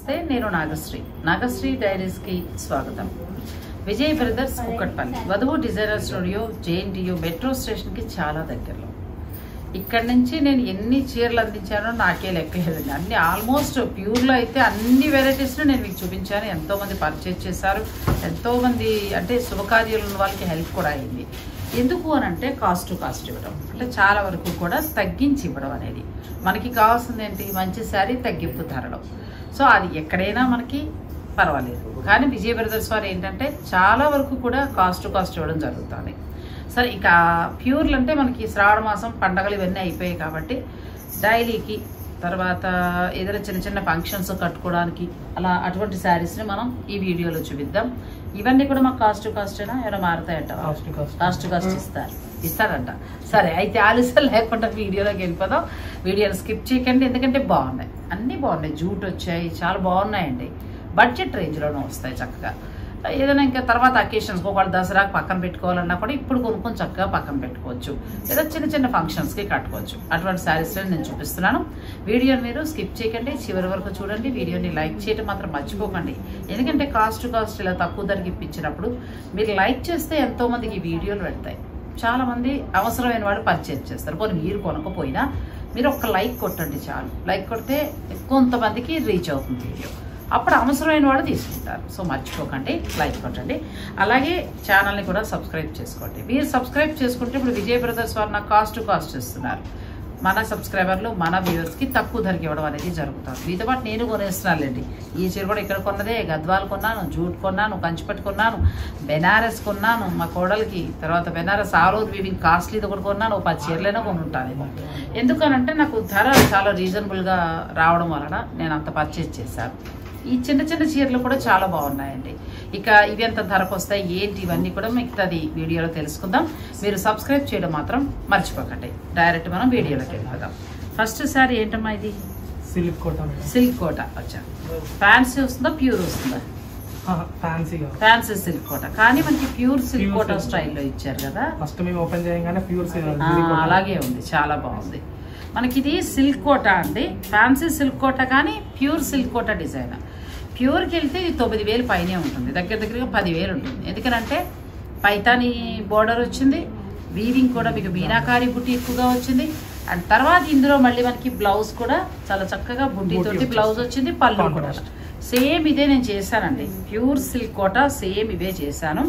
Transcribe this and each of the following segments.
నమస్తే నేను నాగశ్రీ నాగశ్రీ డైరీస్కి స్వాగతం విజయ్ బ్రదర్స్ కుక్కట్పల్లి వధువు డిజైనర్ స్టూడియో జేఎన్టీయూ మెట్రో స్టేషన్కి చాలా దగ్గరలో ఇక్కడ నుంచి నేను ఎన్ని చీరలు అందించానో నాకే లెక్కలేదండి అన్ని ఆల్మోస్ట్ ప్యూర్లో అయితే అన్ని వెరైటీస్ను నేను మీకు చూపించాను ఎంతోమంది పర్చేజ్ చేశారు ఎంతోమంది అంటే శుభకార్యాలు ఉన్న వాళ్ళకి హెల్ప్ కూడా అయింది ఎందుకు అని అంటే కాస్ట్ టు కాస్ట్ ఇవ్వడం అంటే చాలా వరకు కూడా తగ్గించి ఇవ్వడం అనేది మనకి కావాల్సింది ఏంటి మంచి శారీ తగ్గింపు ధరలో సో అది ఎక్కడైనా మనకి పర్వాలేదు కానీ విజయ బ్రదర్స్ వారు ఏంటంటే చాలా వరకు కూడా కాస్ట్ టు కాస్ట్ ఇవ్వడం జరుగుతుంది సరే ఇక ప్యూర్లు అంటే మనకి శ్రావణ మాసం పండగలు ఇవన్నీ అయిపోయాయి కాబట్టి డైలీకి తర్వాత ఏదైనా చిన్న చిన్న ఫంక్షన్స్ కట్టుకోవడానికి అలా అటువంటి శారీస్ని మనం ఈ వీడియోలో చూపిద్దాం ఇవన్నీ కూడా మాకు కాస్ట్ టు కాస్ట్ అయినా ఏమైనా మారుతాయంట Cost to cost. Cost to cost ఇస్తారు ఇస్తారంట సరే అయితే ఆలస్యం లేకుండా వీడియోలోకి వెళ్ళిపోదాం వీడియోని స్కిప్ చేయకండి ఎందుకంటే బాగున్నాయి అన్నీ బాగున్నాయి జూట్ వచ్చాయి చాలా బాగున్నాయండి బడ్జెట్ రేంజ్లోనే వస్తాయి చక్కగా ఏదైనా ఇంకా తర్వాత అకేషన్స్ ఒకవేళ దసరాకి పక్కన పెట్టుకోవాలన్నా కూడా ఇప్పుడు కొనుక్కొని చక్కగా పక్కన పెట్టుకోవచ్చు లేదా చిన్న చిన్న ఫంక్షన్స్కి కట్టుకోవచ్చు అటువంటి శారీస్ నేను చూపిస్తున్నాను వీడియోని మీరు స్కిప్ చేయకండి చివరి వరకు చూడండి వీడియోని లైక్ చేయడం మాత్రం మర్చిపోకండి ఎందుకంటే కాస్ట్ కాస్ట్ ఇలా తక్కువ ధరకి ఇప్పించినప్పుడు మీరు లైక్ చేస్తే ఎంతో మందికి ఈ వీడియోలు పెడతాయి చాలా మంది అవసరమైన వాడు పర్చేజ్ చేస్తారు పోనీ మీరు కొనకపోయినా మీరు ఒక్క లైక్ కొట్టండి చాలు లైక్ కొడితే కొంతమందికి రీచ్ అవుతుంది వీడియో అప్పుడు అవసరమైన వాడు తీసుకుంటారు సో మర్చిపోకండి లైక్ కొట్టండి అలాగే ఛానల్ని కూడా సబ్స్క్రైబ్ చేసుకోండి మీరు సబ్స్క్రైబ్ చేసుకుంటే ఇప్పుడు విజయ్ బ్రదర్స్ వారు నాకు కాస్ట్ టు కాస్ట్ ఇస్తున్నారు మన సబ్స్క్రైబర్లు మన వ్యూవర్స్కి తక్కువ ధరకి ఇవ్వడం అనేది జరుగుతుంది మీతో పాటు నేను కొనేస్తున్నానులేండి ఈ చీర కూడా ఇక్కడ కొన్నదే గద్వాలు కొన్నాను జూట్ కొన్నాను కంచిపట్టు కొన్నాను బెనారస్ కొన్నాను మా కోడలికి తర్వాత బెనారస్ ఆ రోజు వీవింగ్ కాస్ట్లీది ఒకటి కొన్నాను ఒక పది చీరలైనా కొని ఉంటానేమో ఎందుకనంటే నాకు ధర చాలా రీజనబుల్గా రావడం వలన నేను అంత పర్చేజ్ చేశాను ఈ చిన్న చిన్న చీరలు కూడా చాలా బాగున్నాయండి ఇక ఇవి ఎంత ధరకు వస్తాయి ఏంటి ఇవన్నీ కూడా మీకు అది వీడియోలో తెలుసుకుందాం మీరు సబ్స్క్రైబ్ చేయడం మాత్రం మర్చిపోకండి డైరెక్ట్ మనం వీడియోలోకి వెళ్ళిపోదాం ఫస్ట్ సారి ఏంటమ్మా ఇది silk Kota madam silk Kota వచ్చా ఫ్యాన్సీ వస్తుందా ప్యూర్ వస్తుందా ఫ్యాన్సీగా ఫ్యాన్సీ సిల్క్ కోట కానీ మనకి ప్యూర్ సిల్క్ Pure కోట silk. స్టైల్లో ఇచ్చారు కదా ఫస్ట్ మేము ఓపెన్ చేయగానే ప్యూర్ ఆ, అలాగే ఉంది చాలా బాగుంది మనకి ఇది సిల్క్ కోట అండి ఫ్యాన్సీ సిల్క్ కోట కానీ ప్యూర్ సిల్క్ కోట డిజైన్ ప్యూర్కి వెళ్తే ఇది తొమ్మిది వేలు పైనే ఉంటుంది దగ్గర దగ్గరగా పదివేలు ఉంటుంది ఎందుకనంటే పైతాని బోర్డర్ వచ్చింది వీవింగ్ కూడా మీకు మీనాకారి బుట్టి ఎక్కువగా వచ్చింది అండ్ తర్వాత ఇందులో మళ్ళీ మనకి బ్లౌజ్ కూడా చాలా చక్కగా బుట్టితోటి వచ్చేసింది. బ్లౌజ్ వచ్చింది పళ్ళు కూడా Contrast. సేమ్ ఇదే నేను చేశానండి ప్యూర్ సిల్క్ కోట సేమ్ ఇవే చేశాను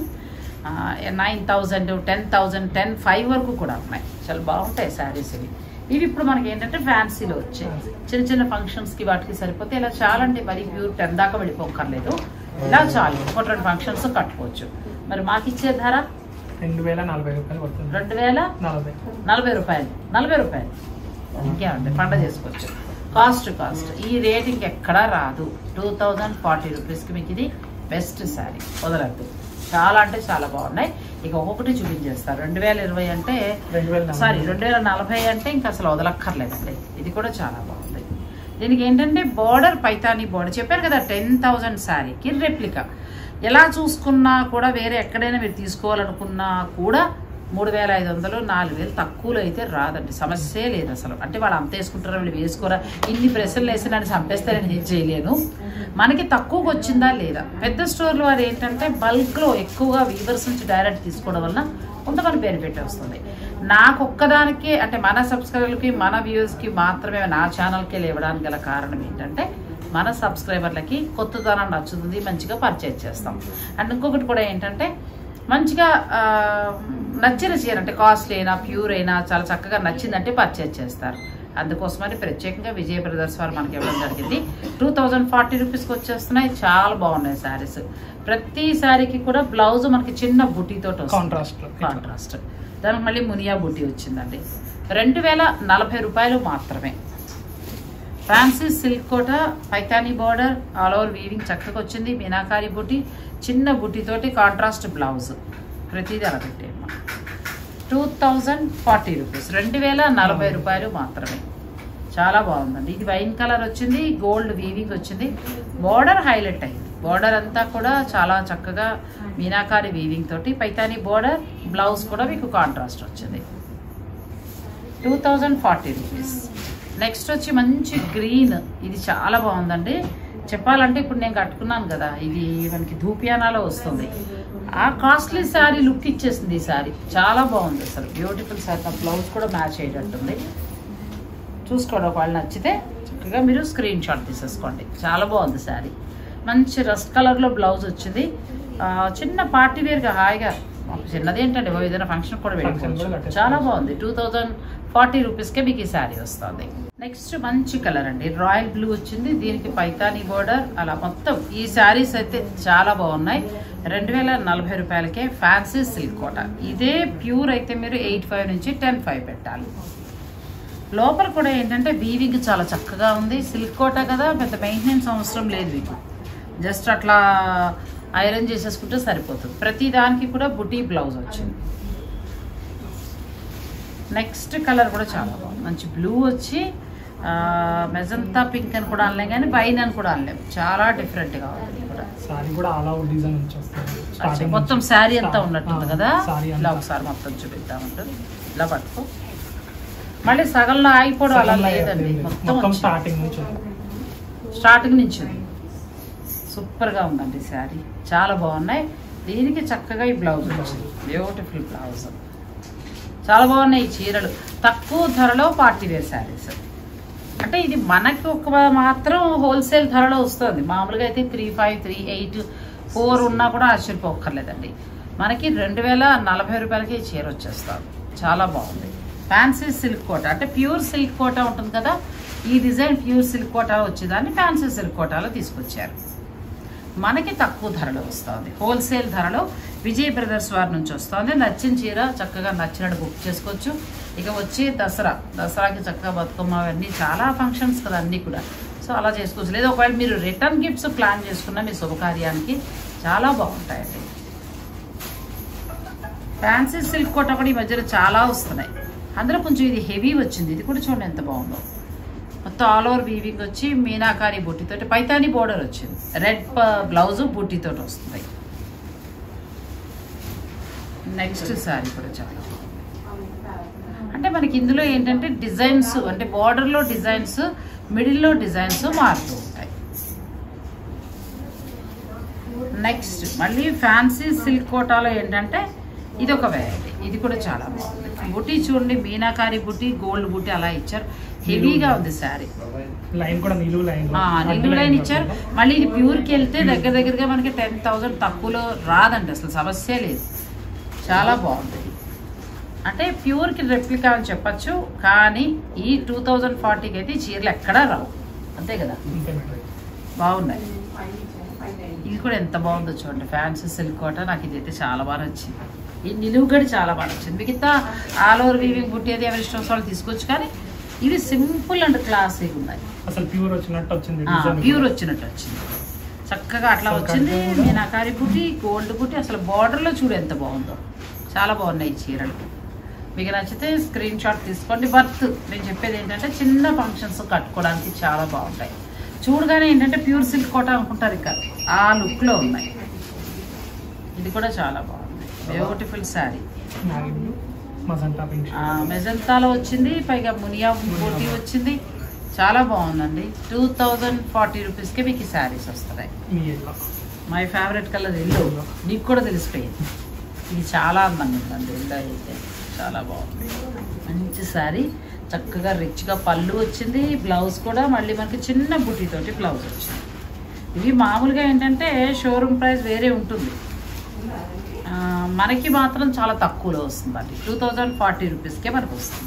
nine thousand ten thousand ten five వరకు కూడా ఉన్నాయి చాలా బాగుంటాయి శారీస్ ఇవి ఇవి ఇప్పుడు మనకి ఏంటంటే ఫ్యాన్సీలో వచ్చాయి చిన్న చిన్న ఫంక్షన్స్కి వాటికి సరిపోతే ఇలా చాలా అంటే మరి ప్యూర్ టెన్ దాకా వెళ్ళిపోకర్లేదు ఇలా చాలు ఒక రెండు ఫంక్షన్స్ కట్టుకోవచ్చు మరి మాకు ఇచ్చే ధర రెండు వేల నలభై రూపాయలు పడుతుంది రెండు వేల నలభై నలభై రూపాయలు నలభై రూపాయలు ఇంకేమండి పండ చేసుకోవచ్చు కాస్ట్ కాస్ట్ ఈ రేట్ ఇంకెక్కడా రాదు టూ థౌజండ్ ఫార్టీ రూపీస్కి మీకు ఇది బెస్ట్ శారీ వదలద్దు చాలా అంటే చాలా బాగున్నాయి ఇక ఒక్కొక్కటి చూపించేస్తారు రెండు వేల ఇరవై అంటే రెండు వేల నలభై. సారీ రెండు వేల నలభై అంటే ఇంకా అసలు వదలక్కర్లేదండి ఇది కూడా చాలా బాగుంది దీనికి ఏంటంటే బార్డర్ పైతాని బార్డర్ చెప్పాను కదా టెన్ థౌజండ్ శారీకి రెప్లికా ఎలా చూసుకున్నా కూడా వేరే ఎక్కడైనా మీరు తీసుకోవాలనుకున్నా కూడా మూడు వేల ఐదు వందలు నాలుగు వేలు తక్కువలో అయితే రాదండి సమస్యే లేదు అసలు అంటే వాళ్ళు అంత వేసుకుంటారా వీళ్ళు వేసుకోరా ఇన్ని ప్రెషర్లు వేసి నన్ను చంపేస్తారని ఏం చేయలేను మనకి తక్కువకి వచ్చిందా లేదా పెద్ద స్టోర్లు వారు ఏంటంటే బల్క్లో ఎక్కువగా వీవర్స్ నుంచి డైరెక్ట్ తీసుకోవడం వలన కొంతమంది బెనిఫిట్ వస్తుంది నాకు ఒక్కదానికే అంటే మన సబ్స్క్రైబర్లకి మన వ్యూవర్స్కి మాత్రమే నా ఛానల్కి లేవడానికి గల కారణం ఏంటంటే మన సబ్స్క్రైబర్లకి కొత్తదనం నచ్చుతుంది మంచిగా పర్చేజ్ చేస్తాం అండ్ ఇంకొకటి కూడా ఏంటంటే మంచిగా ఆ, నచ్చిన చీర అంటే కాస్ట్లీ అయినా ప్యూర్ అయినా చాలా చక్కగా నచ్చిందంటే పర్చేజ్ చేస్తారు అందుకోసమని ప్రత్యేకంగా విజయ బ్రదర్స్ వారు మనకి ఇవ్వడం జరిగింది టూ థౌజండ్ ఫార్టీ రూపీస్కి వచ్చేస్తున్నాయి చాలా బాగున్నాయి శారీస్ ప్రతి శారీకి కూడా బ్లౌజ్ మనకి చిన్న బుటీతో కాంట్రాస్ట్ కాంట్రాస్ట్ దానికి మళ్ళీ మునియా బుట్టి వచ్చిందండి రెండు వేల నలభై రూపాయలు మాత్రమే fancy silk Kota Paithani border all over weaving చక్కగా వచ్చింది మీనాకారి బుట్టి చిన్న బుట్టితోటి కాంట్రాస్ట్ బ్లౌజ్ ప్రతిదీ అలా పెట్టేయమ్మా టూ థౌజండ్ ఫార్టీ రూపీస్ రెండు వేల నలభై రూపాయలు మాత్రమే చాలా బాగుందండి ఇది వైన్ కలర్ వచ్చింది గోల్డ్ వీవింగ్ వచ్చింది బార్డర్ హైలైట్ అయింది బార్డర్ అంతా కూడా చాలా చక్కగా మీనాకారి వీవింగ్ తోటి పైతాని బార్డర్ బ్లౌజ్ కూడా మీకు కాంట్రాస్ట్ వచ్చింది two thousand forty rupees next వచ్చి మంచి గ్రీన్ ఇది చాలా బాగుందండి చెప్పాలంటే ఇప్పుడు నేను కట్టుకున్నాను కదా ఇది మనకి ధూపియానాలో వస్తుంది ఆ కాస్ట్లీ శారీ లుక్ ఇచ్చేసింది ఈ శారీ చాలా బాగుంది అసలు బ్యూటిఫుల్ శారీ ఆ బ్లౌజ్ కూడా మ్యాచ్ అయ్యేటట్టుంది చూసుకోండి ఒకవేళ నచ్చితే చక్కగా మీరు స్క్రీన్ షాట్ తీసేసుకోండి చాలా బాగుంది శారీ మంచి రస్ట్ కలర్లో బ్లౌజ్ వచ్చింది ఆ, చిన్న పార్టీ వేర్గా హాయిగా మాకు చిన్నది ఏంటంటే బాబు ఏదైనా ఫంక్షన్ కూడా Function కూడా పెట్టుకోవచ్చు కట్టేసుకోవచ్చు. చాలా బాగుంది టూ థౌజండ్ ఫార్టీ రూపీస్కే మీకు ఈ శారీ వస్తుంది నెక్స్ట్ మంచి కలర్ అండి రాయల్ బ్లూ వచ్చింది దీనికి పైతానీ బోర్డర్ అలా మొత్తం ఈ శారీస్ అయితే చాలా బాగున్నాయి రెండు వేల నలభై రూపాయలకే ఫ్యాన్సీ సిల్క్ కోట ఇదే ప్యూర్ అయితే మీరు ఎయిట్ ఫైవ్ నుంచి టెన్ ఫైవ్ పెట్టాలి లోపల కూడా ఏంటంటే వీవింగ్ చాలా చక్కగా ఉంది సిల్క్ కోట కదా పెద్ద మెయింటెనెన్స్ అవసరం లేదు మీకు జస్ట్ అట్లా ఐరన్ చేసేసుకుంటే సరిపోతుంది ప్రతి దానికి కూడా బుటీ బ్లౌజ్ వచ్చింది నెక్స్ట్ కలర్ కూడా చాలా బాగుంది మంచి బ్లూ వచ్చి మెజంతా పింక్ అని కూడా అనలేం కానీ వైన్ అని కూడా అనలేం చాలా డిఫరెంట్గా ఉంది ఇది కూడా సారీ కూడా ఆల్ అవుట్ డిజైన్ నుంచి వస్తుంది అచ్చా, Starting మొత్తం నుంచి. శారీ అంతా ఆ, ఉన్నట్టుంది ఆ, కదా శారీ ఇలా అంతా. ఒకసారి మొత్తం చూపిద్దామంటు ఇలా పట్టుకో మళ్ళీ సగంలో ఆగిపోవడం అలా సగంలో లేదండి లేదు. మొత్తం మొత్తం వచ్చింది. స్టార్టింగ్ నుంచి ఉంది. స్టార్టింగ్ నుంచి ఉంది సూపర్గా ఉందండి శారీ చాలా బాగున్నాయి దీనికి చక్కగా ఈ బ్లౌజ్ వచ్చింది బ్యూటిఫుల్ బ్లౌజ్ చాలా బాగున్నాయి ఈ చీరలు తక్కువ ధరలో పార్టీ వేర్ శారీస్ అంటే ఇది మనకి ఒక మాత్రం హోల్సేల్ ధరలో వస్తుంది మామూలుగా అయితే three five three eight four ఉన్నా కూడా ఆశ్చర్యపోక్కర్లేదండి మనకి రెండు వేల నలభై రూపాయలకి ఈ చీర వచ్చేస్తుంది చాలా బాగుంది ఫ్యాన్సీ సిల్క్ కోట అంటే ప్యూర్ సిల్క్ కోట ఉంటుంది కదా ఈ డిజైన్ ప్యూర్ సిల్క్ కోట వచ్చేదాన్ని ఫ్యాన్సీ సిల్క్ కోటాలో తీసుకొచ్చారు మనకి తక్కువ ధరలో వస్తుంది హోల్సేల్ ధరలో విజయ్ బ్రదర్స్ వారి నుంచి వస్తుంది నచ్చిన చీర చక్కగా నచ్చినట్టు బుక్ చేసుకోవచ్చు ఇక వచ్చి దసరా దసరాకి చక్కగా బతుకమ్మ అవన్నీ చాలా ఫంక్షన్స్ కదా అన్నీ కూడా సో అలా చేసుకోవచ్చు లేదా ఒకవేళ మీరు రిటర్న్ గిఫ్ట్స్ ప్లాన్ చేసుకున్న మీ శుభకార్యానికి చాలా బాగుంటాయండి ఫ్యాన్సీ సిల్క్ కోట కూడా ఈ మధ్యలో చాలా వస్తున్నాయి అందులో కొంచెం ఇది హెవీ వచ్చింది ఇది కూడా చూడండి ఎంత బాగుందో మొత్తం ఆల్ ఓవర్ వీవింగ్ వచ్చి మీనాకారి బుట్టితోటి పైతాని బోర్డర్ వచ్చింది రెడ్ బ్లౌజ్ బుట్టితోటి వస్తుంది నెక్స్ట్ శారీ కూడా చాలా బాగుంది. అంటే మనకి ఇందులో ఏంటంటే డిజైన్స్ అంటే బార్డర్లో డిజైన్స్ మిడిల్లో డిజైన్స్ మారుతూ ఉంటాయి నెక్స్ట్ మళ్ళీ ఫ్యాన్సీ సిల్క్ కోటాలో ఏంటంటే ఇది ఒక వెరైటీ ఇది కూడా చాలా బాగుంది బుట్టి చూడండి మీనాకారి బుట్టి గోల్డ్ బుట్టి అలా ఇచ్చారు హెవీగా ఉంది శారీ లైన్ కూడా నిలువు లైన్ ఆ, నిలువు లైన్ ఇచ్చారు మళ్ళీ ఇది ప్యూర్కి వెళ్తే దగ్గర దగ్గరగా మనకి టెన్ థౌసండ్ తక్కువలో రాదండి అసలు సమస్య లేదు చాలా బాగుంది అంటే ప్యూర్కి రెప్లికా అని చెప్పచ్చు కానీ ఈ టూ థౌజండ్ ఫార్టీకి అయితే ఈ చీరలు ఎక్కడా రావు అంతే కదా అంతే మేడం బాగున్నాయి ఇది కూడా ఎంత బాగుందో చూడండి ఫ్యాన్సీ సిల్క్ కోట నాకు ఇదైతే చాలా బాగా నచ్చింది ఈ నిలువు గడి చాలా బాగా నచ్చింది మిగతా ఆల్ ఓవర్ వీవింగ్ బుట్టి అది ఎవరి ఇష్టం వాళ్ళు తీసుకోవచ్చు కానీ ఇవి సింపుల్ అండ్ క్లాసీగా ఉన్నాయి అసలు ప్యూర్ వచ్చినట్టు వచ్చింది ఆ, డిజైన్ ప్యూర్ వచ్చినట్టు వచ్చింది చక్కగా అట్లా అసలు వచ్చింది కంటే కూడా- మీనాకారి బుట్టి గోల్డ్ బుట్టి అసలు బార్డర్లో చూడు ఎంత బాగుందో చాలా బాగున్నాయి ఈ చీరలు మీకు నచ్చితే స్క్రీన్ షాట్ తీసుకోండి వర్త్ నేను చెప్పేది ఏంటంటే చిన్న ఫంక్షన్స్ కట్టుకోవడానికి చాలా బాగుంటాయి చూడగానే ఏంటంటే ప్యూర్ సిల్క్ కోట అనుకుంటారు ఇక ఆ లుక్లో ఉన్నాయి ఇది కూడా చాలా బాగుంది బ్యూటిఫుల్ శారీ నాగి బ్లూ మజంటా పింక్ మెజంతాలో వచ్చింది పైగా మునియా బూటీ వచ్చింది చాలా బాగుందండి టూ థౌజండ్ ఫార్టీ రూపీస్కి మీకు ఈ శారీస్ వస్తున్నాయి మీ yellow my favourite colour yellow నీకు కూడా తెలిసిపోయింది ఇది చాలా అందంగా ఉందండి ఎల్లో అయితే చాలా బాగుంది మంచి శారీ చక్కగా రిచ్గా పళ్ళు వచ్చింది బ్లౌజ్ కూడా మళ్ళీ మనకి చిన్న బుట్టితోటి బ్లౌజ్ వచ్చింది ఇవి మామూలుగా ఏంటంటే షోరూమ్ ప్రైస్ వేరే ఉంటుంది ఆ, మనకి మాత్రం చాలా తక్కువలో వస్తుందండి టూ థౌజండ్ ఫార్టీ రూపీస్కే మనకు వస్తుంది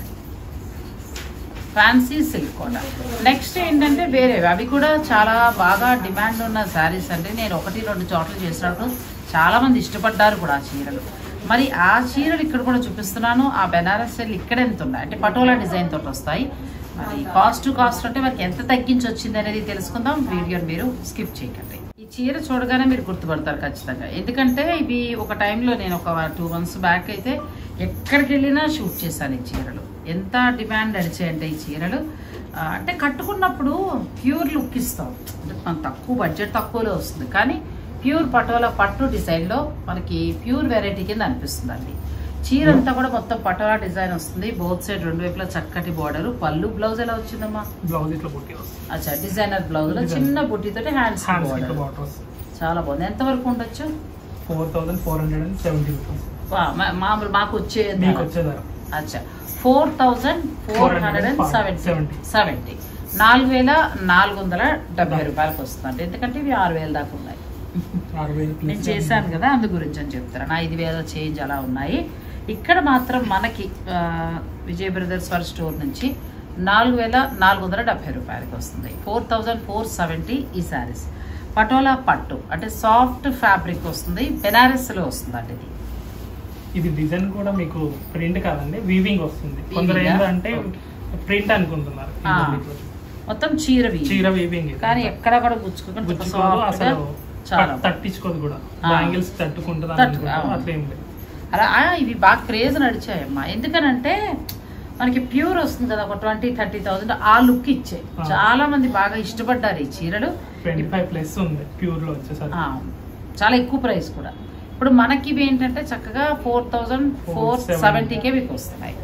ఫ్యాన్సీ సిల్క్ కూడా నెక్స్ట్ ఏంటంటే వేరేవి అవి కూడా చాలా బాగా డిమాండ్ ఉన్న శారీస్ అండి నేను ఒకటి రెండు చోట్ల చేసినప్పుడు చాలా మంది ఇష్టపడ్డారు కూడా ఆ చీరలు మరి ఆ చీరలు ఇక్కడ కూడా చూపిస్తున్నాను ఆ బెనారస్ సెల్ ఇక్కడ ఎంత ఉన్నాయి అంటే పటోలా డిజైన్ తోటి వస్తాయి మరి కాస్ట్ టు కాస్ట్ అంటే మనకి ఎంత తగ్గించి వచ్చింది అనేది తెలుసుకుందాం వీడియోని మీరు స్కిప్ చేయకండి ఈ చీర చూడగానే మీరు గుర్తుపడతారు ఖచ్చితంగా ఎందుకంటే ఇవి ఒక టైంలో నేను ఒక టూ మంత్స్ బ్యాక్ అయితే ఎక్కడికి వెళ్ళినా షూట్ చేశాను ఈ చీరలు ఎంత డిమాండ్ నడిచాయంటే ఈ చీరలు ఆ, అంటే కట్టుకున్నప్పుడు ప్యూర్ లుక్ ఇస్తాం అంటే మన తక్కువ బడ్జెట్ తక్కువలో వస్తుంది కానీ ప్యూర్ పటోలా పట్టు డిజైన్లో మనకి ప్యూర్ వెరైటీ కింద అనిపిస్తుందండి చీర అంతా కూడా మొత్తం పటోలా డిజైన్ వస్తుంది బోత్ సైడ్ రెండు వైపులా చక్కటి బార్డర్ పళ్ళు బ్లౌజ్ ఎలా వచ్చిందమ్మా బ్లౌజ్ ఇట్లా బుట్టి వస్తుంది అచ్చా డిజైనర్ బ్లౌజ్ లో Designer. చిన్న బుట్టితోటి హ్యాండ్స్ హ్యాండ్స్ ఇట్లా బార్డర్ బాటర్ వస్తుంది చాలా బాగుంది ఎంత వరకు ఉండొచ్చు four thousand four hundred and seventy rupees వా, మా- మామూలు మాకు వచ్చే మీకు వచ్చే ధర అచ్చా four thousand four hundred and seventy 470. Seventy నాలుగు వేల నాలుగు వందల డెబ్బై రూపాయలకు వస్తుంది ఎందుకంటే ఇవి ఆరు వేల దాకా ఉన్నాయి ఆరు వేలు నేను plus చేశాను కదా అందు గురించి అని చెప్తాను ఐదు వేల చేంజ్ అలా ఉన్నాయి ఇక్కడ మాత్రం మనకి ఆ, విజయ్ బ్రదర్స్ వారి స్టోర్ నుంచి నాలుగు వేల నాలుగు వందల డెబ్బై రూపాయలకి వస్తుంది ఫోర్ థౌజండ్ ఫోర్ సెవెంటీ ఈ శారీస్ పటోలా పట్టు అంటే సాఫ్ట్ ఫ్యాబ్రిక్ వస్తుంది బెనారస్లో వస్తుంది అండి ఇది ఇది డిజైన్ కూడా మీకు ప్రింట్ కాదండి వీవింగ్ వస్తుంది కొందరు Weaving ఆ? ఏంటంటే ప్రింట్ అనుకుంటున్నారు ఆ. ఇది మొత్తం చీర వీవి. చీర వీవింగ్ కానీ ఎక్కడ కూడా గుచ్చుకోకుండా చాలా గుచ్చుకోదు soft గా అసలు చాలా పట్- తట్టించుకోదు కూడా ఆ. బ్యాంగిల్స్ తట్టుకుంటుంది అని తట్టు- అనుకుంటాం అవును. అట్లా ఏం లేదు అలా ఆ, ఇవి బాగా క్రేజ్ నడిచాయమ్మా ఎందుకనంటే మనకి ప్యూర్ వస్తుంది కదా ఒక ట్వంటీ థర్టీ థౌసండ్ ఆ లుక్ ఇచ్చాయి ఆ. చాలా మంది బాగా ఇష్టపడ్డారు ఈ చీరలు ట్వంటీ ఫైవ్ ప్లస్ ఉంది ప్యూర్ లో వచ్చేసరికి ఆ, చాలా ఎక్కువ ప్రైస్ కూడా ఇప్పుడు మనకి ఇవి ఏంటంటే చక్కగా ఫోర్ థౌజండ్ ఫోర్ 470 సెవెంటీకే మీకు వస్తున్నాయి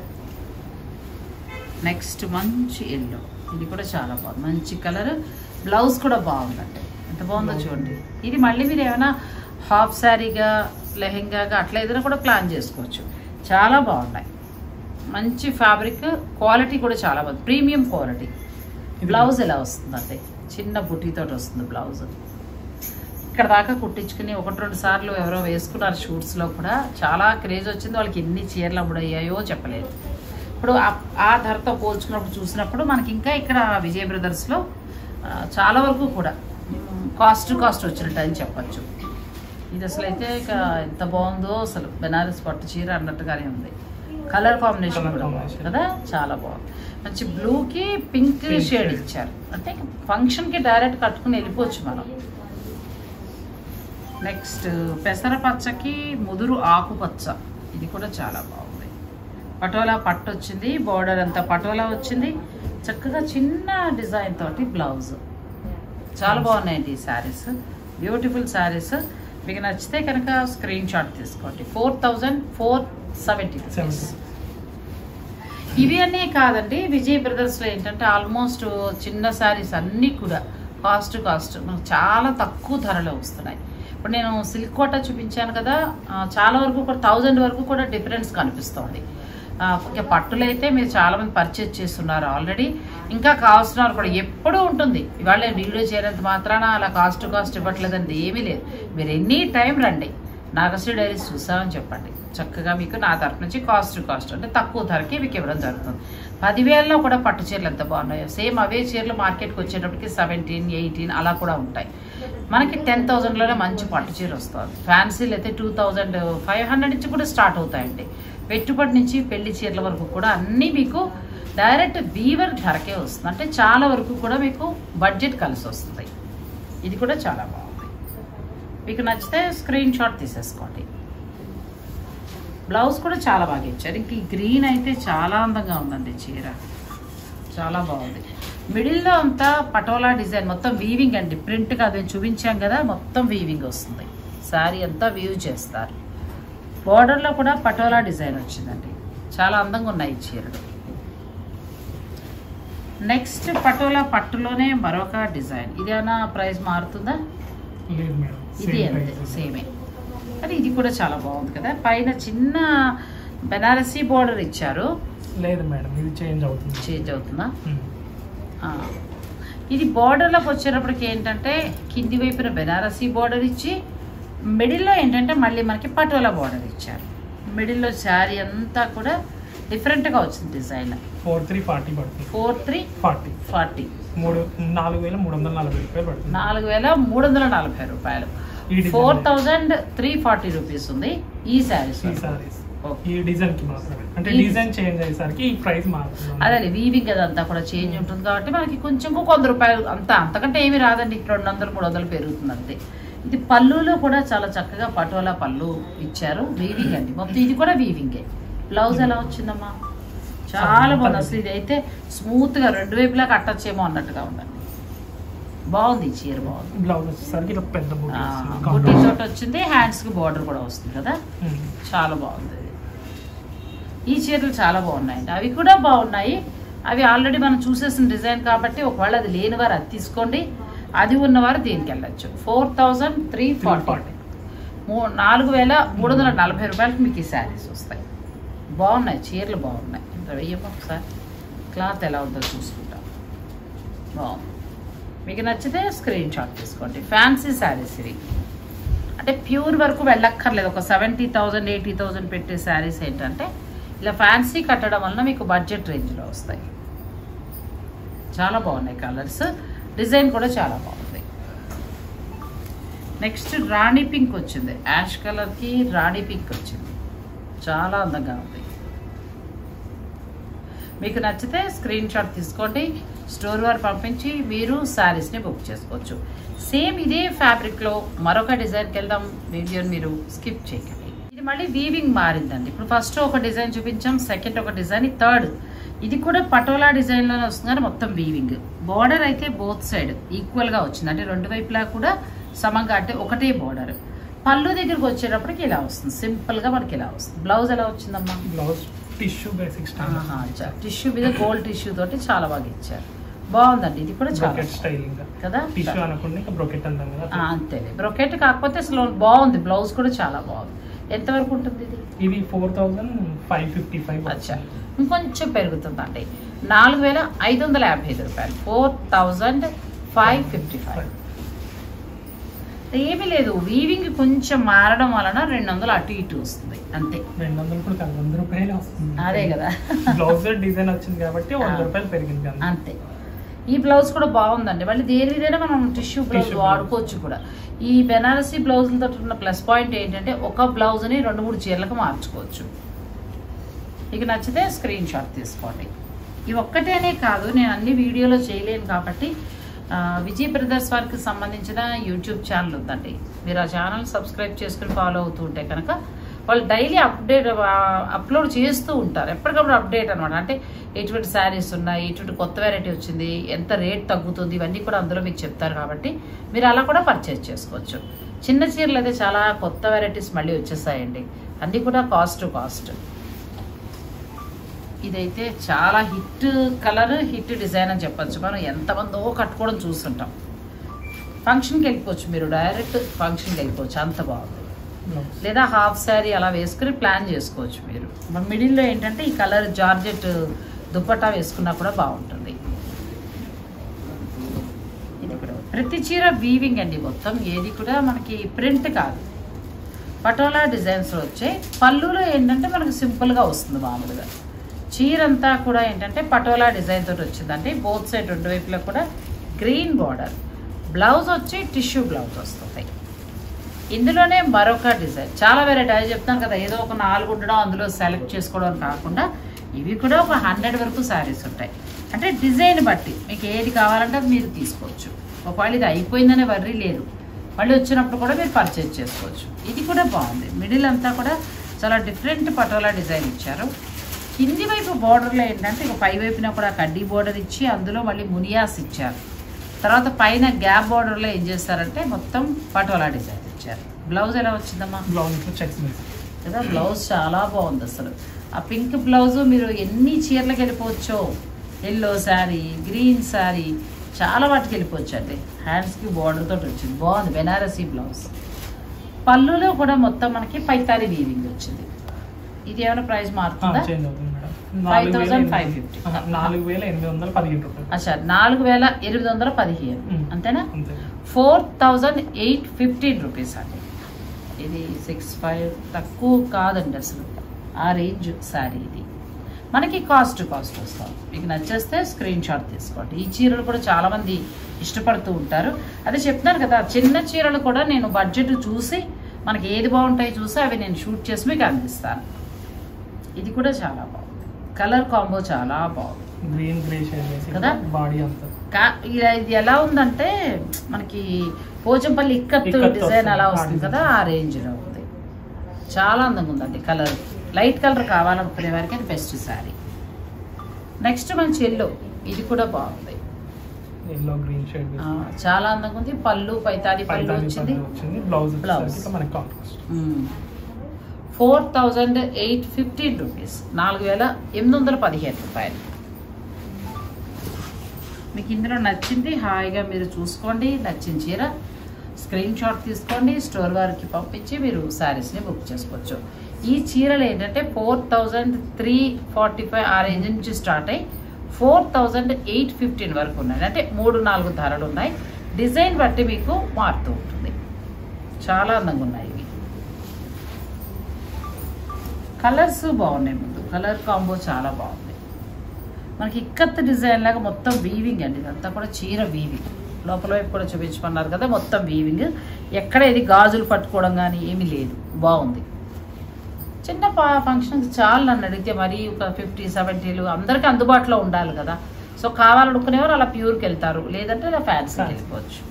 నెక్స్ట్ మంచి ఎల్లో ఇది కూడా చాలా బాగుంది మంచి కలర్ బ్లౌజ్ కూడా బాగుందండి ఎంత బాగుందో Blouse చూడండి ఇది మళ్ళీ మీరు ఏమైనా హాఫ్ శారీగా లెహెంగాగా అట్లా ఏదైనా కూడా ప్లాన్ చేసుకోవచ్చు చాలా బాగున్నాయి మంచి ఫ్యాబ్రిక్ క్వాలిటీ కూడా చాలా బాగుంది ప్రీమియం క్వాలిటీ ఇది బ్లౌజ్ ఎలా వస్తుందంటే చిన్న బుటీతో వస్తుంది బ్లౌజ్ ఇక్కడ దాకా కుట్టించుకుని ఒకటి రెండు సార్లు ఎవరో వేసుకున్నారు షూట్స్లో కూడా చాలా క్రేజ్ వచ్చింది వాళ్ళకి ఎన్ని చీరలు అమ్ముడయ్యాయో చెప్పలేదు ఇప్పుడు ఆ- ఆ ధరతో పోల్చుకున్నప్పుడు చూసినప్పుడు మనకి ఇంకా ఇక్కడ విజయ్ బ్రదర్స్లో ఆ, చాలా వరకు కూడా కాస్ట్ కాస్ట్ వచ్చినట్టు అని చెప్పచ్చు ఇది అసలు అయితే ఇక ఎంత బాగుందో అసలు బెనారస్ పట్టు చీర అన్నట్టుగానే ఉంది కలర్ కాంబినేషన్ Colour కూడా బాగుంది combination. కదా చాలా బాగుంది మంచి బ్లూకి పింక్ Pink షేడ్ shade. ఇచ్చారు అంటే ఫంక్షన్కి డైరెక్ట్ కట్టుకుని వెళ్ళిపోవచ్చు మనం నెక్స్ట్ పెసర పచ్చకి ముదురు ఆకుపచ్చ ఇది కూడా చాలా బాగుంది పటోలా పట్టు వచ్చింది బార్డర్ అంతా పటోలా వచ్చింది చక్కగా చిన్న డిజైన్ తోటి బ్లౌజ్ చాలా బాగున్నాయండి ఈ శారీస్ బ్యూటిఫుల్ శారీస్ మీకు నచ్చితే కనుక స్క్రీన్ షాట్ తీసుకోండి four thousand four seventy rupees 70. ఇవి అన్నీ కాదండి విజయ్ బ్రదర్స్లో ఏంటంటే ఆల్మోస్ట్ చిన్న శారీస్ అన్నీ కూడా కాస్ట్ కాస్ట్ మనకు చాలా తక్కువ ధరలో వస్తున్నాయి ఇప్పుడు నేను సిల్క్ కోట చూపించాను కదా ఆ, చాలా వరకు కూడా థౌజండ్ వరకు కూడా డిఫరెన్స్ కనిపిస్తోంది ఆ, ఇంకా పట్టులు అయితే మీరు చాలా మంది పర్చేజ్ చేస్తున్నారు ఆల్రెడీ ఇంకా కావాల్సిన వాళ్ళు కూడా ఎప్పుడూ ఉంటుంది ఇవాళ నేను వీడియో చేయనంత మాత్రాన అలా కాస్ట్ కాస్ట్ ఇవ్వట్లేదండి ఏమీ లేదు మీరు ఎనీ టైం రండి నాగశ్రీ డైరీస్ చూసామని చెప్పండి చక్కగా మీకు నా తరఫు నుంచి కాస్ట్ టు కాస్ట్ అంటే తక్కువ ధరకి మీకు ఇవ్వడం జరుగుతుంది పదివేలలో కూడా పట్టు చీరలు ఎంత బాగున్నాయో సేమ్ అవే చీరలు మార్కెట్కి వచ్చేటప్పటికి సెవెంటీన్ ఎయిటీన్ అలా కూడా ఉంటాయి మనకి టెన్ థౌజండ్లోనే మంచి పట్టు చీర వస్తుంది ఫ్యాన్సీలు అయితే టూ థౌజండ్ ఫైవ్ హండ్రెడ్ నుంచి కూడా స్టార్ట్ అవుతాయండి పెట్టుబడి నుంచి పెళ్లి చీరల వరకు కూడా అన్నీ మీకు డైరెక్ట్ వీవర్ ధరకే వస్తుంది అంటే చాలా వరకు కూడా మీకు బడ్జెట్ కలిసి వస్తుంది ఇది కూడా చాలా బాగుంది మీకు నచ్చితే స్క్రీన్ షాట్ తీసేసుకోండి బ్లౌజ్ కూడా చాలా బాగా ఇచ్చారు ఇంక ఈ గ్రీన్ అయితే చాలా అందంగా ఉందండి చీర చాలా బాగుంది మిడిల్లో అంతా పటోలా డిజైన్ మొత్తం వీవింగ్ అండి ప్రింట్ కాదు నేను చూపించాం కదా మొత్తం వీవింగ్ వస్తుంది శారీ అంతా వీవ్ చేస్తారు బోర్డర్లో కూడా పటోలా డిజైన్ వచ్చిందండి చాలా అందంగా ఉన్నాయి ఈ చీరలు నెక్స్ట్ పటోలా పట్టులోనే మరొక డిజైన్ ఇదేనా ప్రైస్ మారుతుందా లేదు మేడం ఇది సేమ్ అంతే ప్రైస్ సేమే కానీ ఇది కూడా చాలా బాగుంది కదా పైన చిన్న బెనారసీ బోర్డర్ ఇచ్చారు లేదు మేడం ఇది చేంజ్ అవుతుంది చేంజ్ అవుతుందా ఉమ్. ఆ. ఇది బోర్డర్లోకి వచ్చేటప్పటికి ఏంటంటే కింది వైపున బెనారసీ బోర్డర్ ఇచ్చి మిడిల్లో ఏంటంటే మళ్ళీ మనకి పటోలా బోర్డర్ ఇచ్చారు మిడిల్లో శారీ అంతా కూడా డిఫరెంట్గా వచ్చింది డిజైన్ ఫోర్ త్రీ ఫార్టీ పడుతుంది ఫోర్ త్రీ ఫార్టీ ఫార్టీ మూడు నాలుగు వేల మూడు వందల నలభై రూపాయలు పడుతుంది నాలుగు వేల మూడు వందల నలభై రూపాయలు ఈ design four thousand three forty rupees ఉంది ఈ శారీస్ ఈ సారీస్ ఓకే. ఈ డిజైన్ కి మాత్రమే అంటే ఈ- డిజైన్ చేంజ్ అయ్యేసరికి ఈ ప్రైస్ మారుతుంది అదే వీవింగ్ అదంతా కూడా చేంజ్ ఉంటుంది కాబట్టి మనకి కొంచెం ఇంకో వంద రూపాయలు అంత అంతకంటే ఏమీ రాదండి రెండు వందలు మూడు వందలు పెరుగుతుంది అంతే ఇది పళ్ళులో కూడా చాలా చక్కగా పటోలా పళ్ళు ఇచ్చారు వీవింగ్ అండి మొత్తం ఇది కూడా వీవింగే బ్లౌజ్ ఎలా వచ్చిందమ్మా చాలా బాగుంది అసలు ఇది అయితే స్మూత్ గా రెండు వైపులా కట్టచ్చేమో అన్నట్టుగా ఉందండి బాగుంది ఈ చీర బాగుంది బ్లౌజ్ వచ్చేసరికి ఇలా పెద్ద బుట్టి ఆ, వస్తుంది. బుట్టి తోటి వచ్చింది హ్యాండ్స్ కి బార్డర్ కూడా వస్తుంది కదా ఉమ్. చాలా బాగుంది ఇది ఈ చీరలు చాలా బాగున్నాయండి అవి కూడా బాగున్నాయి అవి ఆల్రెడీ మనం చూసేసిన డిజైన్ కాబట్టి ఒకవేళ అది లేని వారు అది తీసుకోండి అది ఉన్నవారు దీనికి వెళ్ళచ్చు ఫోర్ థౌజండ్ త్రీ ఫార్టీ నాలుగు వేల మూడు వందల నలభై రూపాయలకి మీకు ఈ శారీస్ వస్తాయి బాగున్నాయి చీరలు బాగున్నాయి ఇంత వెయ్యమ్మ ఒకసారి క్లాత్ ఎలా ఉందో చూసుకుంటాం బాగుంది మీకు నచ్చితే స్క్రీన్ షాట్ తీసుకోండి ఫ్యాన్సీ శారీస్ ఇవి అంటే ప్యూర్ వరకు వెళ్ళక్కర్లేదు ఒక సెవెంటీ థౌజండ్ ఎయిటీ థౌజండ్ పెట్టే శారీస్ ఏంటంటే ఇలా ఫ్యాన్సీ కట్టడం వలన మీకు బడ్జెట్ రేంజ్లో వస్తాయి చాలా బాగున్నాయి కలర్స్ డిజైన్ కూడా చాలా బాగుంది నెక్స్ట్ రాణి పింక్ వచ్చింది యాష్ కలర్కి రాణి పింక్ వచ్చింది చాలా అందంగా ఉంది మీకు నచ్చితే స్క్రీన్ షాట్ తీసుకోండి స్టోర్ వారు పంపించి మీరు శారీస్ని బుక్ చేసుకోవచ్చు సేమ్ ఇదే ఫ్యాబ్రిక్లో మరొక డిజైన్కి వెళ్దాం వీడియోని మీరు స్కిప్ చేయకండి ఇది మళ్ళీ వీవింగ్ మారిందండి ఇప్పుడు ఫస్ట్ ఒక డిజైన్ చూపించాం సెకండ్ ఒక డిజైన్ థర్డ్ ఇది కూడా పటోలా డిజైన్లోనే వస్తుంది కానీ మొత్తం వీవింగ్ బోర్డర్ అయితే బోత్ సైడ్ ఈక్వల్గా వచ్చింది అంటే రెండు వైపులా కూడా సమంగా అంటే ఒకటే బోర్డర్ పళ్ళు దగ్గరికి వచ్చేటప్పటికి ఇలా వస్తుంది సింపుల్గా మనకి ఇలా వస్తుంది బ్లౌజ్ ఎలా వచ్చిందమ్మా blouse tissue basic style tissue మీద గోల్డ్ టిష్యూ తోటి చాలా బాగా ఇచ్చారు బాగుందండి ఇది కూడా చాలా బ్రోకెట్ స్టైలింగ్ కదా టిష్యూ అనుకుంటే ఇంకా బ్రోకెట్ అంటాం కదా ఆ, అంతేలే బ్రొకెట్ కాకపోతే అసలు బాగుంది బ్లౌజ్ కూడా చాలా బాగుంది ఎంతవరకు ఉంటుంది ఇది ఇది four thousand five fifty five అచ్చా ఇంకొంచెం పెరుగుతుందండి నాలుగు వేల ఐదు వందల యాభై ఐదు రూపాయలు four thousand five fifty five ఏమీ లేదు వీవింగ్ కొంచెం మారడం వలన రెండు వందలు అటు ఇటు వస్తుంది అంతే రెండు వందలు కూడా కాదు వంద రూపాయలు వస్తుంది అదే కదా బ్లౌజ్ డిజైన్ వచ్చింది కాబట్టి వంద ఆ. రూపాయలు పెరిగింది అంతే. అంతే ఈ బ్లౌజ్ కూడా బాగుందండి మళ్ళీ దేని మీదైనా మనం టిష్యూ బ్లౌజ్ Tissue blouse. వాడుకోవచ్చు కూడా ఈ బెనారసీ బ్లౌజులతో ఉన్న ప్లస్ పాయింట్ ఏంటంటే ఒక బ్లౌజ్ని రెండు మూడు చీరలకు మార్చుకోవచ్చు ఇక నచ్చితే స్క్రీన్ షాట్ తీసుకోండి ఇవి ఒక్కటేనే కాదు నేను అన్ని వీడియోలో చేయలేను కాబట్టి ఆ, విజయ్ బ్రదర్స్ వారికి సంబంధించిన యూట్యూబ్ ఛానల్ ఉందండి మీరు ఆ ఛానల్ సబ్స్క్రైబ్ చేసుకుని ఫాలో అవుతూ ఉంటే కనుక వాళ్ళు డైలీ అప్డేట్ అప్లోడ్ చేస్తూ ఉంటారు ఎప్పటికప్పుడు అప్డేట్ అనమాట అంటే ఎటువంటి శారీస్ ఉన్నాయి ఎటువంటి కొత్త వెరైటీ వచ్చింది ఎంత రేట్ తగ్గుతుంది ఇవన్నీ కూడా అందులో మీకు చెప్తారు కాబట్టి మీరు అలా కూడా పర్చేస్ చేసుకోవచ్చు చిన్న చీరలు అయితే చాలా కొత్త వెరైటీస్ మళ్ళీ వచ్చేసాయండి అన్నీ కూడా కాస్ట్ కాస్ట్ ఇదైతే చాలా హిట్ కలర్ హిట్ డిజైన్ అని చెప్పొచ్చు మనం ఎంతమందో కట్టుకోవడం చూస్తుంటాం ఫంక్షన్కి వెళ్ళిపోవచ్చు మీరు డైరెక్ట్ ఫంక్షన్కి వెళ్ళిపోవచ్చు అంత బాగుంది బ్లౌజ్ లేదా హాఫ్ శారీ అలా వేసుకుని ప్లాన్ చేసుకోవచ్చు మీరు మన మిడిల్లో ఏంటంటే ఈ కలర్ జార్జెట్ దుప్పట్టా వేసుకున్నా కూడా బాగుంటుంది ఇది కూడా ప్రతి చీర వీవింగ్ అండి మొత్తం ఏది కూడా మనకి ప్రింట్ కాదు పటోలా డిజైన్స్ వచ్చాయి పళ్ళులో ఏంటంటే మనకి సింపుల్గా వస్తుంది మామూలుగా చీర అంతా కూడా ఏంటంటే పటోలా డిజైన్ తోటి వచ్చింది అంటే బోత్ సైడ్ రెండు వైపులా కూడా గ్రీన్ బార్డర్ బ్లౌజ్ వచ్చి టిష్యూ బ్లౌజ్ వస్తుంది ఇందులోనే మరొక డిజైన్ చాలా వెరైటీ అది చెప్తాను కదా ఏదో ఒక నాలుగు ఉండడం అందులో సెలెక్ట్ చేసుకోవడం కాకుండా ఇవి కూడా ఒక హండ్రెడ్ వరకు శారీస్ ఉంటాయి అంటే డిజైన్ బట్టి మీకు ఏది కావాలంటే అది మీరు తీసుకోవచ్చు ఒకవేళ ఇది అయిపోయిందనే వర్రీ లేదు మళ్ళీ వచ్చినప్పుడు కూడా మీరు పర్చేజ్ చేసుకోవచ్చు ఇది కూడా బాగుంది మిడిల్ అంతా కూడా చాలా డిఫరెంట్ పటోలా డిజైన్ ఇచ్చారు కింది వైపు బార్డర్లో ఏంటంటే ఇక పై వైపున కూడా కడ్డీ బార్డర్ ఇచ్చి అందులో మళ్ళీ మునియాస్ ఇచ్చారు తర్వాత పైన గ్యాప్ బార్డర్లో ఏం చేస్తారంటే మొత్తం పటోలా డిజైన్ ఇచ్చారు బ్లౌజ్ ఎలా వచ్చిందమ్మా బ్లౌజ్ ఇట్లా చెక్స్ బేసిక్ కదా బ్లౌజ్ చాలా బాగుంది అసలు ఆ పింక్ బ్లౌజ్ మీరు ఎన్ని చీరలకు వెళ్ళిపోవచ్చో ఎల్లో శారీ గ్రీన్ శారీ చాలా వాటికి వెళ్ళిపోవచ్చు అండి హ్యాండ్స్కి బార్డర్ తోటి వచ్చింది బాగుంది బెనారసీ బ్లౌజ్ పళ్ళులో కూడా మొత్తం మనకి పైతారి వీవింగ్ వచ్చింది ఇది ఏమైనా ప్రైస్ మారుతుందా చేంజ్ అవుతుంది మేడం 5,550. ఆహా, నాలుగు వేల ఎనిమిది వందల పదిహేను రూపాయలు అచ్చా నాలుగు వేల ఎనిమిది వందల పదిహేను మ్మ్. అంతేనా అంతే four thousand eight fifteen rupees అండి ఇది సిక్స్ ఫైవ్ తక్కువ కాదండి అసలు ఆ రేంజ్ శారీ ఇది మనకి కాస్ట్ కాస్ట్ వస్తాం మీకు నచ్చేస్తే స్క్రీన్ షాట్ తీసుకోండి ఈ చీరలు కూడా చాలా మంది ఇష్టపడుతూ ఉంటారు అదే చెప్తున్నాను కదా చిన్న చీరలు కూడా నేను బడ్జెట్ చూసి మనకి ఏది బాగుంటాయి చూసి అవి నేను షూట్ చేసి మీకు అందిస్తాను ఇది కూడా చాలా బాగుంది కలర్ కాంబో చాలా బాగుంది గ్రీన్ గ్రే షేడ్ వేసి కదా? బాడీ అంతా కా- ఇది ఇది ఎలా ఉందంటే మనకి పోచంపల్లి ఇక్కత్ ఇక్కత్ డిజైన్ వస్తుంది. అలా ఆ వస్తుంది డిజైన్. కదా ఆ రేంజ్ లో ఉంది చాలా అందంగా ఉందండి కలర్ లైట్ కలర్ కావాలనుకునే వారికి అది బెస్ట్ శారీ నెక్స్ట్ మంచి ఎల్లో ఇది కూడా బాగుంది ఎల్లో గ్రీన్ షేడ్ ఆ, చాలా అందంగా ఉంది పళ్ళు పైతాది పళ్ళు పైతాని వచ్చింది పళ్ళు వచ్చింది బ్లౌజ్ Blouse. వచ్చేసరికి మనకి contrast four thousand eight fifteen rupees నాలుగు వేల ఎనిమిది వందల పదిహేను రూపాయలు మీకు ఇందులో నచ్చింది హాయిగా మీరు చూసుకోండి నచ్చిన చీర స్క్రీన్ షాట్ తీసుకోండి స్టోర్ వారికి పంపించి మీరు శారీస్ని బుక్ చేసుకోవచ్చు ఈ చీరలు ఏంటంటే four thousand three forty five ఆ రేంజ్ నుంచి స్టార్ట్ అయ్యి ఫోర్ థౌజండ్ ఎయిట్ ఫిఫ్టీన్ వరకు ఉన్నాయి అంటే మూడు నాలుగు ధరలు ఉన్నాయి డిజైన్ బట్టి మీకు మారుతూ ఉంటుంది చాలా అందంగా ఉన్నాయి ఇవి కలర్స్ బాగున్నాయి ముందు కలర్ కాంబో చాలా బాగుంది మనకి ఇక్కత్ డిజైన్ లాగా మొత్తం వీవింగ్ అండి ఇదంతా కూడా చీర వీవింగ్ లోపల వైపు కూడా చూపించమన్నారు కదా మొత్తం వీవింగ్ ఎక్కడ ఇది గాజులు పట్టుకోవడం కానీ ఏమీ లేదు బాగుంది చిన్న ఫంక్షన్స్ చాలా నన్ను అడిగితే మరి ఒక ఫిఫ్టీ సెవెంటీలు అందరికీ అందుబాటులో ఉండాలి కదా సో కావాలనుకునేవారు అలా ప్యూర్కి వెళ్తారు లేదంటే అలా ఫ్యాన్సీకి వెళ్ళిపోవచ్చు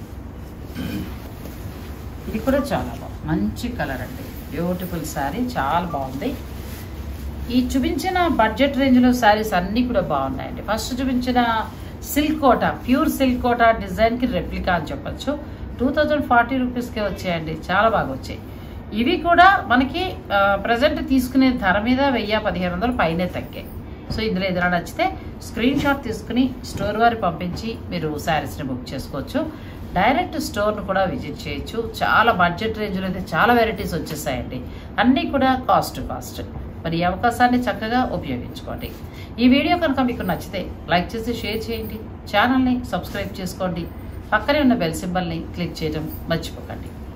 ఇది కూడా చాలా బాగుంది మంచి కలర్ అండి బ్యూటిఫుల్ శారీ చాలా బాగుంది ఈ చూపించిన బడ్జెట్ రేంజ్లో శారీస్ అన్నీ కూడా బాగున్నాయండి ఫస్ట్ చూపించిన silk Kota pure silk Kota డిజైన్కి రెప్లికా అని చెప్పొచ్చు టూ థౌజండ్ ఫార్టీ రూపీస్కే వచ్చాయండి చాలా బాగా వచ్చాయి ఇవి కూడా మనకి ప్రజెంట్ తీసుకునే ధర మీద వెయ్యి పదిహేను వందలు పైనే తగ్గాయి సో ఇందులో ఏదైనా నచ్చితే స్క్రీన్ షాట్ తీసుకుని స్టోర్ వారి పంపించి మీరు శారీస్ని బుక్ చేసుకోవచ్చు డైరెక్ట్ స్టోర్ను కూడా విజిట్ చేయొచ్చు చాలా బడ్జెట్ రేంజ్లో అయితే చాలా వెరైటీస్ వచ్చేసాయండి అన్నీ కూడా కాస్ట్ కాస్ట్ మరి ఈ అవకాశాన్ని చక్కగా ఉపయోగించుకోండి ఈ వీడియో కనుక మీకు నచ్చితే లైక్ చేసి షేర్ చేయండి ఛానల్ని సబ్స్క్రైబ్ చేసుకోండి పక్కనే ఉన్న బెల్ సింబల్ని క్లిక్ చేయడం మర్చిపోకండి